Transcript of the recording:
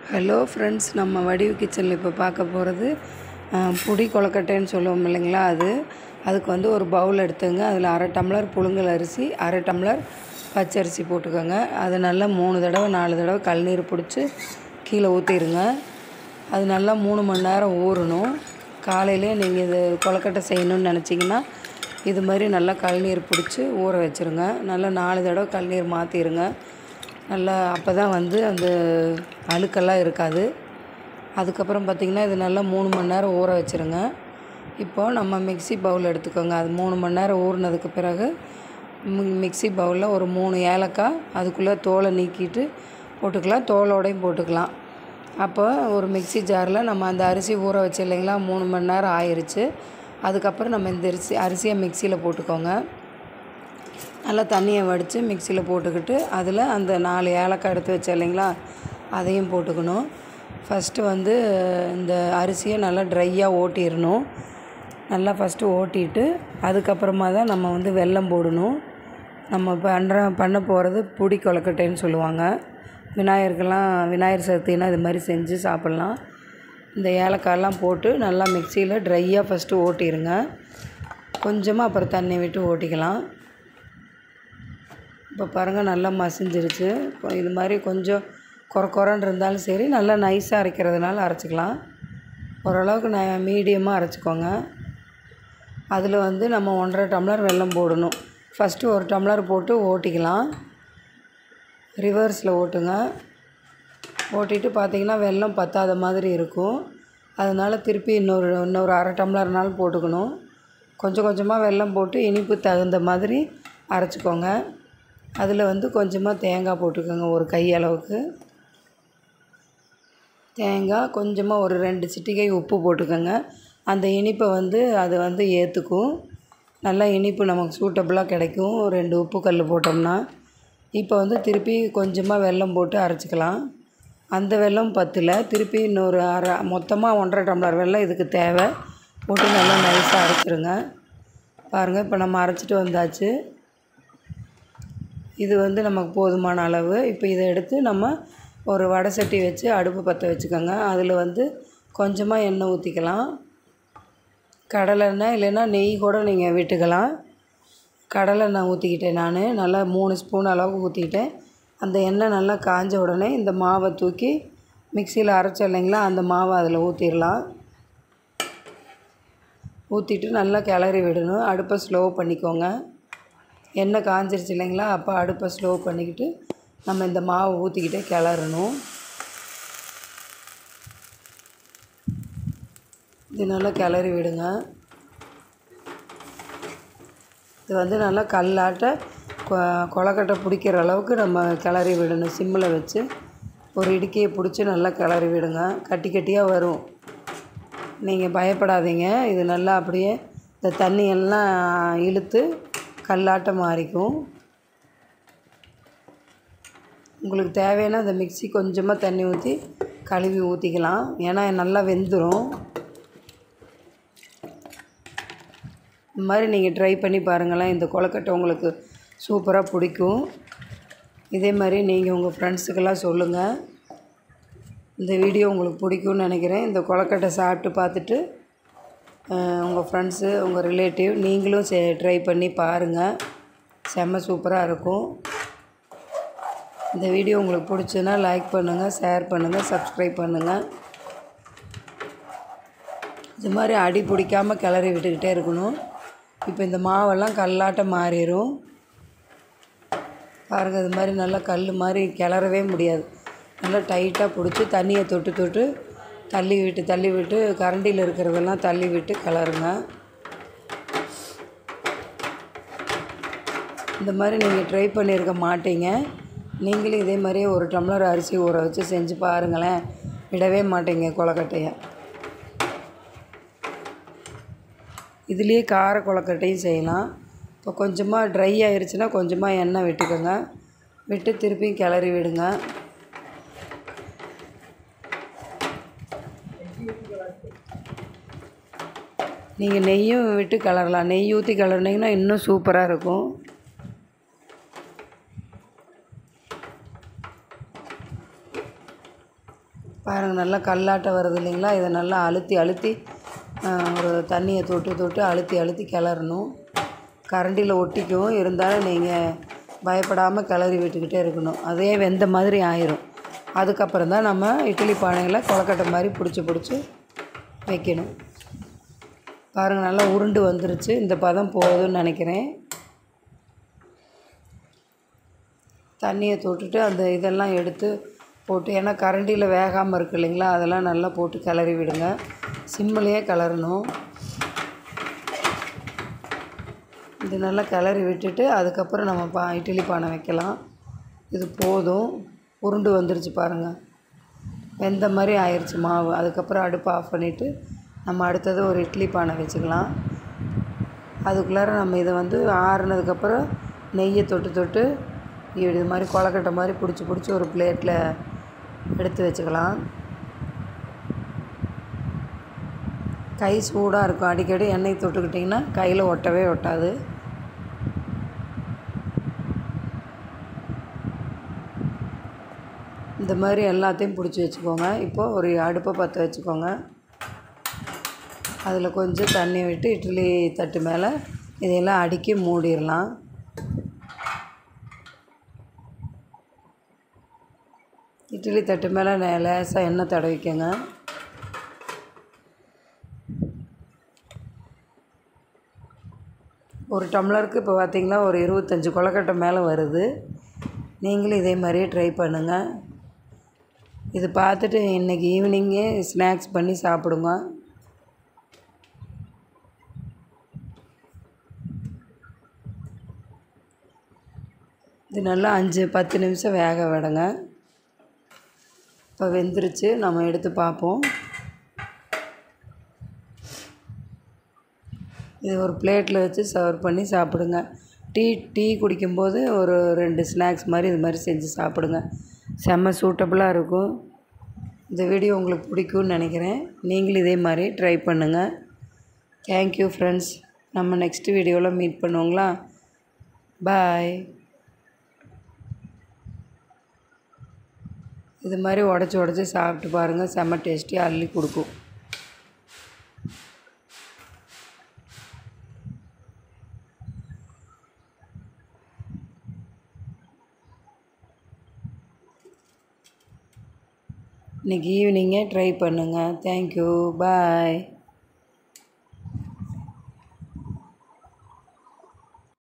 hello friends நம்ம வடிவு கிச்சனில் இப்போ பார்க்க போகிறது புடி கொழுக்கட்டைன்னு சொல்லுவோம் இல்லைங்களா அது அதுக்கு வந்து ஒரு பவுல் எடுத்துங்க அதில் அரை டம்ளர் புழுங்கல் அரிசி அரை டம்ளர் பச்சரிசி போட்டுக்கோங்க அது நல்லா மூணு தடவை நாலு தடவை கழுநீர் பிடிச்சி கீழே ஊற்றிடுங்க அது நல்லா மூணு மணி நேரம் ஊறணும் காலையிலே நீங்கள் இது கொழுக்கட்டை செய்யணும்னு நினச்சிங்கன்னா இது மாதிரி நல்லா கழுநீர் பிடிச்சி ஊற வச்சுருங்க நல்லா நாலு தடவை கழுநீர் மாற்றிடுங்க நல்லா அப்போ தான் வந்து அந்த அழுக்கெல்லாம் இருக்காது அதுக்கப்புறம் பார்த்திங்கன்னா இது நல்லா மூணு மணி நேரம் ஊற வச்சுருங்க இப்போது நம்ம மிக்ஸி பவுல் எடுத்துக்கோங்க அது மூணு மணி நேரம் ஊறினதுக்கு பிறகு மி- மிக்ஸி பவுலில் ஒரு மூணு ஏலக்காய் அதுக்குள்ளே தோலை நீக்கிட்டு போட்டுக்கலாம் தோலோடையும் போட்டுக்கலாம் அப்போ ஒரு மிக்ஸி ஜாரில் நம்ம அந்த அரிசி ஊற வச்சு இல்லைங்களா மூணு மணி நேரம் ஆயிருச்சு அதுக்கப்புறம் நம்ம இந்த அரிசி அரிசியை மிக்சியில் போட்டுக்கோங்க நல்லா தண்ணியை வடித்து மிக்சியில் போட்டுக்கிட்டு அதில் அந்த நாலு ஏலக்காய் எடுத்து வச்சேன் இல்லைங்களா அதையும் போட்டுக்கணும் ஃபஸ்ட்டு வந்து இந்த அரிசியை நல்லா ட்ரையாக ஓட்டிடணும் நல்லா ஃபஸ்ட்டு ஓட்டிட்டு அதுக்கப்புறமா தான் நம்ம வந்து வெல்லம் போடணும் நம்ம பண்ணுற பண்ண போகிறது புடி கொழுக்கட்டைன்னு சொல்லுவாங்க விநாயகருக்கெல்லாம் விநாயகர் சதுர்த்தினா இது மாதிரி செஞ்சு சாப்பிட்லாம் இந்த ஏலக்காயெல்லாம் போட்டு நல்லா மிக்சியில் ட்ரையாக ஃபஸ்ட்டு ஓட்டிடுங்க கொஞ்சமாக அப்புறம் தண்ணி விட்டு ஓட்டிக்கலாம் இப்போ பாருங்கள் நல்லா மசிஞ்சிருச்சு இப்போ இது மாதிரி கொஞ்சம் குறை குறைன்னு இருந்தாலும் சரி நல்லா நைஸாக அரைக்கிறதுனால அரைச்சிக்கலாம் ஓரளவுக்கு ந மீடியமாக அரைச்சிக்கோங்க அதில் வந்து நம்ம ஒன்றரை டம்ளர் வெல்லம் போடணும் ஃபஸ்ட்டு ஒரு டம்ளர் போட்டு ஓட்டிக்கலாம் ரிவர்ஸில் ஓட்டுங்க ஓட்டிட்டு பார்த்தீங்கன்னா வெல்லம் பத்தாத மாதிரி இருக்கும் அதனால் திருப்பி இன்னொரு இன்னொரு அரை டம்ளர்னாலும் போட்டுக்கணும் கொஞ்சம் கொஞ்சமாக வெல்லம் போட்டு இனிப்பு தகுந்த மாதிரி அரைச்சிக்கோங்க அதில் வந்து கொஞ்சமாக தேங்காய் போட்டுக்கோங்க ஒரு கை அளவுக்கு தேங்காய் கொஞ்சமாக ஒரு ரெண்டு சிட்டிகை உப்பு போட்டுக்கோங்க அந்த இனிப்பை வந்து அது வந்து ஏற்றுக்கும் நல்லா இனிப்பு நமக்கு சூட்டபுளாக கிடைக்கும் ஒரு ரெண்டு உப்பு கல் போட்டோம்னா இப்போ வந்து திருப்பி கொஞ்சமாக வெல்லம் போட்டு அரைச்சிக்கலாம் அந்த வெல்லம் பத்தில் திருப்பி இன்னொரு அரை மொத்தமாக ஒன்றரை டம்ளர் வெல்லம் இதுக்கு தேவை போட்டு நல்லா நைஸாக அரைச்சிருங்க பாருங்கள் இப்போ நம்ம அரைச்சிட்டு வந்தாச்சு இது வந்து நமக்கு போதுமான அளவு இப்போ இதை எடுத்து நம்ம ஒரு வடை சட்டி வச்சு அடுப்பு பற்ற வச்சுக்கோங்க அதில் வந்து கொஞ்சமாக எண்ணெய் ஊற்றிக்கலாம் கடலெண்ணெய் இல்லைன்னா நெய் கூட நீங்கள் விட்டுக்கலாம் கடலெண்ணெய் ஊற்றிக்கிட்டேன் நான் நல்லா மூணு ஸ்பூன் அளவுக்கு ஊற்றிக்கிட்டேன் அந்த எண்ணெய் நல்லா காஞ்ச உடனே இந்த மாவை தூக்கி மிக்சியில் அரைச்சோம் இல்லைங்களா அந்த மாவை அதில் ஊற்றிடலாம் ஊற்றிட்டு நல்லா கிளறி விடணும் அடுப்பை ஸ்லோ பண்ணிக்கோங்க எண்ணெய் காஞ்சிருச்சு இல்லைங்களா அப்போ அடுப்பை ஸ்லோ பண்ணிக்கிட்டு நம்ம இந்த மாவை ஊற்றிக்கிட்டே கிளறணும் இது நல்லா கிளறி விடுங்க இது வந்து நல்லா கல்லாட்ட கொ- கொலக்கட்டை பிடிக்கிற அளவுக்கு நம்ம கிளறி விடணும் சிம்மில் வச்சு ஒரு இடுக்கியை பிடிச்சி நல்லா கிளறி விடுங்க கட்டி கட்டியாக வரும் நீங்கள் பயப்படாதீங்க இது நல்லா அப்படியே இந்த தண்ணி எல்லாம் இழுத்து கல்லாட்டம் மாறிக்கும் உங்களுக்கு தேவையான அந்த மிக்ஸி கொஞ்சமாக தண்ணி ஊற்றி கழுவி ஊற்றிக்கலாம் ஏன்னா நல்லா வெந்துடும் இந்த மாதிரி நீங்கள் ட்ரை பண்ணி பாருங்களேன் இந்த கொழுக்கட்டை உங்களுக்கு சூப்பராக பிடிக்கும் இதே மாதிரி நீங்கள் உங்கள் ஃப்ரெண்ட்ஸுக்கெல்லாம் சொல்லுங்கள் இந்த வீடியோ உங்களுக்கு பிடிக்கும்னு நினைக்கிறேன் இந்த கொழுக்கட்டை சாப்பிட்டு பார்த்துட்டு உங்கள் ஃப்ரெண்ட்ஸு உங்கள் ரிலேட்டிவ் நீங்களும் சே ட்ரை பண்ணி பாருங்கள் செம்ம சூப்பராக இருக்கும் இந்த வீடியோ உங்களுக்கு பிடிச்சதுன்னா லைக் பண்ணுங்கள் ஷேர் பண்ணுங்கள் சப்ஸ்கிரைப் பண்ணுங்கள் இது மாதிரி அடி பிடிக்காமல் கிளறி விட்டுக்கிட்டே இருக்கணும் இப்போ இந்த மாவெல்லாம் கல்லாட்டம் மாறிடும் பாருங்கள் இது மாதிரி நல்லா கல் மாதிரி கிளறவே முடியாது நல்லா டைட்டாக பிடிச்சி தண்ணியை தொட்டு தொட்டு தள்ளி விட்டு தள்ளி விட்டு கரண்டியில் இருக்கிறதெல்லாம் தள்ளி விட்டு கிளறுங்க இந்த மாதிரி நீங்கள் ட்ரை பண்ணியிருக்க மாட்டீங்க நீங்களும் இதே மாதிரியே ஒரு டம்ளர் அரிசி ஊற வச்சு செஞ்சு பாருங்களேன் விடவே மாட்டீங்க கொலக்கட்டையை இதுலேயே கார கொலக்கட்டையும் செய்யலாம் இப்போ கொஞ்சமாக ட்ரை ஆயிருச்சுன்னா கொஞ்சமாக எண்ணெய் விட்டுக்கோங்க விட்டு திருப்பியும் கிளறி விடுங்க நீங்கள் நெய்யும் விட்டு கிளறலாம் நெய் ஊற்றி கிளறினீங்கன்னா இன்னும் சூப்பராக இருக்கும் பாருங்கள் நல்லா கல்லாட்டம் வருது இல்லைங்களா இதை நல்லா அழுத்தி அழுத்தி ஒரு தண்ணியை தொட்டு தொட்டு அழுத்தி அழுத்தி கிளறணும் கரண்டியில் ஒட்டிக்கும் இருந்தாலும் நீங்கள் பயப்படாமல் கிளறி விட்டுக்கிட்டே இருக்கணும் அதே வெந்த மாதிரி ஆயிரும் அதுக்கப்புறம் தான் நம்ம இட்லி பானையில் கொலக்கட்டை மாதிரி பிடிச்சி பிடிச்சி வைக்கணும் பாருங்கள் நல்லா உருண்டு வந்துருச்சு இந்த பதம் போதும்னு நினைக்கிறேன் தண்ணியை தொட்டுட்டு அந்த இதெல்லாம் எடுத்து போட்டு ஏன்னா கரண்டியில் வேகாமல் இருக்கு இல்லைங்களா அதெல்லாம் நல்லா போட்டு கிளறி விடுங்க சிம்மிலேயே கிளறணும் இது நல்லா கிளறி விட்டுட்டு அதுக்கப்புறம் நம்ம பா இட்லி பானை வைக்கலாம் இது போதும் உருண்டு வந்துருச்சு பாருங்கள் வெந்த மாதிரி ஆயிடுச்சு மாவு அதுக்கப்புறம் அடுப்பை ஆஃப் பண்ணிவிட்டு நம்ம அடுத்தது ஒரு இட்லி பானை வச்சுக்கலாம் அதுக்குள்ளார நம்ம இதை வந்து ஆறுனதுக்கப்புறம் நெய்யை தொட்டு தொட்டு இது மாதிரி கொலக்கட்டை மாதிரி பிடிச்சி பிடிச்சி ஒரு பிளேட்டில் எடுத்து வச்சுக்கலாம் கை சூடாக இருக்கும் அடிக்கடி எண்ணெய் தொட்டுக்கிட்டிங்கன்னா கையில் ஒட்டவே ஒட்டாது இந்த மாதிரி எல்லாத்தையும் பிடிச்சி வச்சுக்கோங்க இப்போது ஒரு அடுப்பை பற்ற வச்சுக்கோங்க அதில் கொஞ்சம் தண்ணி விட்டு இட்லி தட்டு மேலே இதையெல்லாம் அடுக்கி மூடிடலாம் இட்லி தட்டு மேலே லேசாக எண்ணெய் தடவிக்கங்க ஒரு டம்ளருக்கு இப்போ பார்த்திங்கன்னா ஒரு இருபத்தஞ்சி கொலக்கட்டை மேலே வருது நீங்களும் இதே மாதிரியே ட்ரை பண்ணுங்கள் இது பார்த்துட்டு இன்றைக்கி ஈவினிங்கே ஸ்நாக்ஸ் பண்ணி சாப்பிடுங்க இது நல்லா அஞ்சு பத்து நிமிஷம் வேக விடுங்க இப்போ வெந்துருச்சு நம்ம எடுத்து பார்ப்போம் இது ஒரு பிளேட்டில் வச்சு சர்வ் பண்ணி சாப்பிடுங்க டீ டீ குடிக்கும்போது ஒரு ரெண்டு ஸ்நாக்ஸ் மாதிரி இது மாதிரி செஞ்சு சாப்பிடுங்க செம்ம சூட்டபுளாக இருக்கும் இந்த வீடியோ உங்களுக்கு பிடிக்கும்னு நினைக்கிறேன் நீங்களும் இதே மாதிரி ட்ரை பண்ணுங்கள் தேங்க்யூ ஃப்ரெண்ட்ஸ் நம்ம நெக்ஸ்ட் வீடியோவில் மீட் பண்ணுவோங்களா பாய் இது மாதிரி உடச்சி உடச்சி சாப்பிட்டு பாருங்கள் செம்ம டேஸ்டியாக அள்ளி கொடுக்கும் இன்றைக்கி ஈவினிங்கே ட்ரை பண்ணுங்கள் தேங்க்யூ பாய்